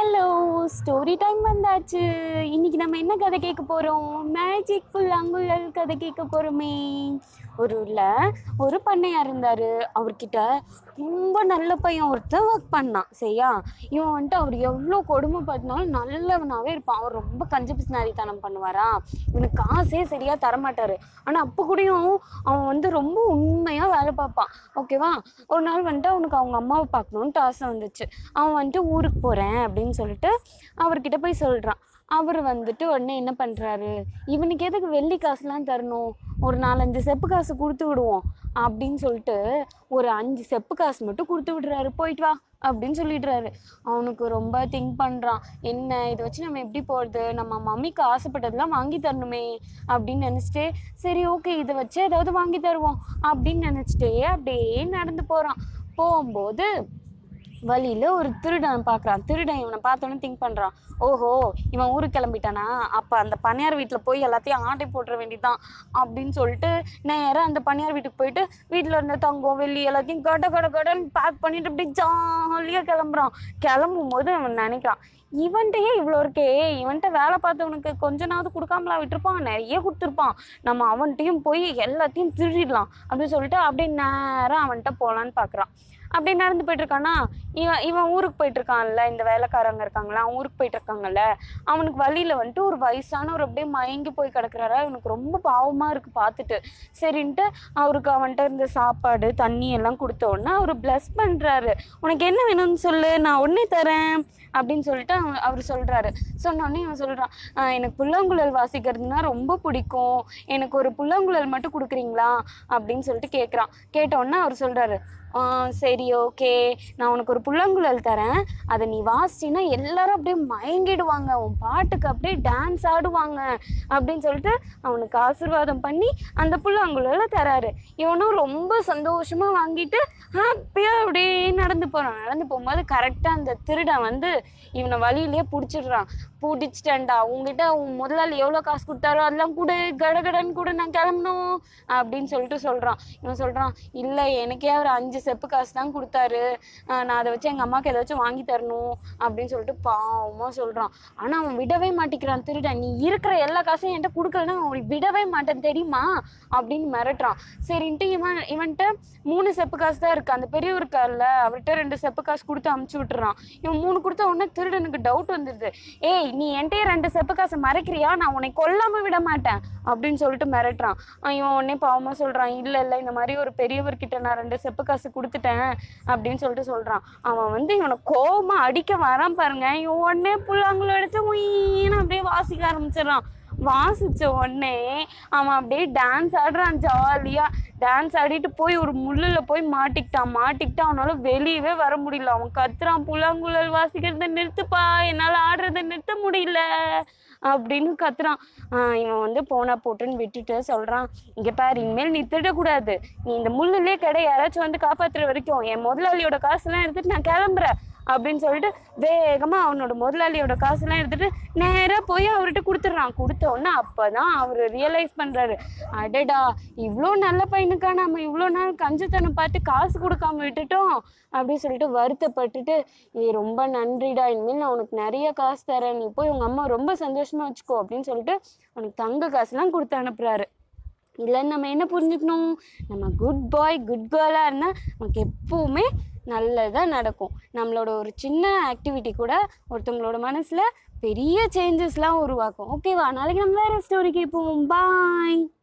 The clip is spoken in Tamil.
ஹலோ ஸ்டோரி டைம் வந்தாச்சு இன்னைக்கு நம்ம என்ன கதை கேட்க போகிறோம் மேஜிக் ஃபுல் அங்குழல் கதை கேட்க போகிறோமே ஒரு ஊரில் ஒரு பண்ணையார் இருந்தார் அவர்கிட்ட ரொம்ப நல்ல பையன் ஒருத்தன் ஒர்க் பண்ணான் சரியா இவன் வந்துட்டு அவர் எவ்வளோ கொடுமைப்படுத்தினாலும் நல்லவனாகவே இருப்பான் அவர் ரொம்ப கஞ்ச பிசினாரித்தனம் பண்ணுவாரா இவனுக்கு காசே சரியாக தரமாட்டார் ஆனால் அப்போ கூடயும் அவன் வந்து ரொம்ப உண்மையாக வேலை பார்ப்பான் ஓகேவா ஒரு நாள் வந்துட்டு அவனுக்கு அவங்க அம்மாவை பார்க்கணுன்ட்டு ஆசை வந்துச்சு அவன் வந்துட்டு ஊருக்கு போகிறேன் அப்படின்னு சொல்லிட்டு அவர்கிட்ட போய் சொல்கிறான் அவர் வந்துட்டு உடனே என்ன பண்ணுறாரு இவனுக்கு எதுக்கு வெள்ளி காசுலாம் தரணும் ஒரு நாலஞ்சு செப்பு காசு கொடுத்து விடுவோம் அப்படின்னு சொல்லிட்டு ஒரு அஞ்சு செப்பு காசு மட்டும் கொடுத்து விடுறாரு போயிட்டு வா அப்படின்னு சொல்லிடுறாரு அவனுக்கு ரொம்ப திங்க் பண்ணுறான் என்ன இதை வச்சு நம்ம எப்படி போகிறது நம்ம மம்மிக்கு ஆசைப்பட்டதெல்லாம் வாங்கி தரணுமே அப்படின்னு நினச்சிட்டே சரி ஓகே இதை வச்சு ஏதாவது வாங்கி தருவோம் அப்படின்னு நினச்சிட்டே அப்படியே நடந்து போகிறான் போகும்போது வழியில் ஒரு திருடன் பார்க்குறான் திருடன் இவனை பார்த்தோன்னே திங்க் பண்ணுறான் ஓஹோ இவன் ஊருக்கு கிளம்பிட்டானா அப்போ அந்த பணியார் வீட்டில் போய் எல்லாத்தையும் ஆட்டை போட்டுற வேண்டியதுதான் அப்படின்னு சொல்லிட்டு நேராக அந்த பணியார் வீட்டுக்கு போயிட்டு வீட்டில் இருந்த தங்கம் வெள்ளி எல்லாத்தையும் கட கட கடன்னு பேக் பண்ணிட்டு அப்படியே ஜாலியாக கிளம்புறான் கிளம்பும் போது அவன் நினைக்கிறான் இவன்கிட்டயே இவ்வளோ இருக்கே இவன்கிட்ட வேலை பார்த்தவனுக்கு கொஞ்ச நாவது கொடுக்காமலா விட்டுருப்பான் நிறைய கொடுத்துருப்பான் நம்ம அவன்கிட்டயும் போய் எல்லாத்தையும் திருடிடலாம் அப்படின்னு சொல்லிட்டு அப்படியே நேராக அவன்கிட்ட போகலான்னு பார்க்குறான் அப்படியே நடந்து போயிட்டு இருக்கானா இவன் இவன் ஊருக்கு போயிட்டு இருக்கான்ல இந்த வேலைக்காரங்க இருக்காங்களா அவன் ஊருக்கு போயிட்டு இருக்காங்கல்ல அவனுக்கு வழியில வந்துட்டு ஒரு வயசானவர் அப்படியே மயங்கி போய் கிடக்குறாரா இவனுக்கு ரொம்ப பாவமா இருக்கு பார்த்துட்டு சரின்ட்டு அவருக்கு அவன்கிட்ட இருந்த சாப்பாடு தண்ணி எல்லாம் கொடுத்த உடனே அவர் ப்ளஸ் பண்றாரு உனக்கு என்ன வேணும்னு சொல்லு நான் உடனே தரேன் அப்படின்னு சொல்லிட்டு அவன் அவர் சொல்றாரு சொன்ன உடனே அவன் சொல்றான் "ஆஹ் எனக்கு புல்லாங்குழல் வாசிக்கிறதுனா ரொம்ப பிடிக்கும் எனக்கு ஒரு புல்லாங்குழல் மட்டும் கொடுக்குறீங்களா அப்படின்னு சொல்லிட்டு கேட்குறான் கேட்ட உடனே அவர் சொல்றாரு "ஆ, சரி ஓகே நான் உனக்கு ஒரு புல்லாங்குழல் தரேன் அதை நீ வாசிச்சின்னா எல்லாரும் அப்படியே மயங்கிடுவாங்க உன் பாட்டுக்கு அப்படியே டான்ஸ் ஆடுவாங்க அப்படின்னு சொல்லிட்டு அவனுக்கு ஆசீர்வாதம் பண்ணி அந்த புல்லாங்குழலை தராரு இவனும் ரொம்ப சந்தோஷமா வாங்கிட்டு ஹாப்பியாக அப்படியே நடந்து போகிறான் நடந்து போகும்போது கரெக்டாக அந்த திருடன் வந்து இவனை வழியிலேயே பிடிச்சிடுறான் பிடிச்சிட்டேன்டா உங்ககிட்ட உன் முதலாளி எவ்வளோ காசு கொடுத்தாரோ அதெல்லாம் கூட கடகடன்னு கூட நான் கிளம்பணும் அப்படின்னு சொல்லிட்டு சொல்கிறான் இவன் சொல்கிறான் இல்லை எனக்கே அவர் அஞ்சு செப்பு காசு தான் கொடுத்தாரு ஆஹ் நான் அதை வச்சு எங்கள் அம்மாவுக்கு ஏதாச்சும் வாங்கி தரணும் அப்படின்னு சொல்லிட்டு பாவமாக சொல்கிறான் ஆனால் அவன் விடவே மாட்டேங்கிறான் திருடன் நீ இருக்கிற எல்லா காசையும் என்கிட்ட கொடுக்கலன்னா அவன் விடவே மாட்டேன் தெரியுமா அப்படின்னு மிரட்டுறான் சரின்ட்டு இவன் இவன்கிட்ட மூணு செப்பு காசு தான் இருக்கு அந்த பெரியவர் இருக்கார்ல அவர்கிட்ட ரெண்டு செப்பு காசு கொடுத்து அமுச்சு விட்டுறான் இவன் மூணு கொடுத்த உடனே திருடனுக்கு டவுட் வந்துடுது ஏய் நீ என்கிட்டயே ரெண்டு செப்பு காசை மறைக்கிறியா நான் உன்னை கொல்லாம விட மாட்டேன் அப்படின்னு சொல்லிட்டு மிரட்டுறான் அஹ் இவன் உடனே பாவமா சொல்றான் இல்ல இல்ல இந்த மாதிரி ஒரு பெரியவர்கிட்ட நான் ரெண்டு செப்பு காசு கொடுத்துட்டேன் அப்படின்னு சொல்லிட்டு சொல்றான் அவன் வந்து இவனை கோவமா அடிக்க வரான் பாருங்க இவன் உடனே புல்லாங்குழல் எடுத்து உயின்னு அப்படியே வாசிக்க ஆரம்பிச்சிடறான் வாசிச்ச உடனே அவன் அப்படியே டான்ஸ் ஆடுறான் ஜாலியா டான்ஸ் ஆடிட்டு போய் ஒரு முள்ளுல போய் மாட்டிக்கிட்டான் மாட்டிக்கிட்டு அவனால வெளியவே வர முடியல அவன் கத்துறான் புல்லாங்குழல் வாசிக்கிறத நிறுத்துப்பா என்னால ஆடுறத நிறுத்த முடியல அப்படின்னு கத்துறான் ஆஹ் இவன் வந்து போனா போட்டுன்னு விட்டுட்டு சொல்றான் இங்க பாரு இனிமேல் நீ திருடக்கூடாது நீ இந்த முள்ளுலே கடை யாராச்சும் வந்து காப்பாத்துற வரைக்கும் என் முதலாளியோட காசுலாம் எடுத்துட்டு நான் கிளம்புறேன் அப்படின்னு சொல்லிட்டு வேகமா அவனோட முதலாளியோட காசுலாம் எடுத்துட்டு நேரா போய் அவர்கிட்ட கொடுத்துட்றான் கொடுத்த உடனே அப்பதான் அவர் ரியலைஸ் பண்றாரு அடடா இவ்வளோ நல்ல பையனுக்கா நம்ம இவ்வளோ நாள் கஞ்சத்தனம் பார்த்து காசு கொடுக்காம விட்டுட்டோம் அப்படின்னு சொல்லிட்டு வருத்தப்பட்டுட்டு ஏய் ரொம்ப நன்றிடா இனிமேல் நான் உனக்கு நிறைய காசு தரேன் நீ போய் உங்க அம்மா ரொம்ப சந்தோஷமா வச்சுக்கோ அப்படின்னு சொல்லிட்டு அவனுக்கு தங்க காசுலாம் கொடுத்து அனுப்புறாரு இல்லைன்னு நம்ம என்ன புரிஞ்சுக்கணும் நம்ம குட் பாய் குட் கேர்ளாக இருந்தால் நமக்கு எப்போவுமே நல்லதாக நடக்கும் நம்மளோட ஒரு சின்ன ஆக்டிவிட்டி கூட ஒருத்தவங்களோட மனசில் பெரிய சேஞ்சஸ்லாம் உருவாக்கும் ஓகேவா நாளைக்கு நம்ம வேறு ஸ்டோரி கேட்போம் பாய்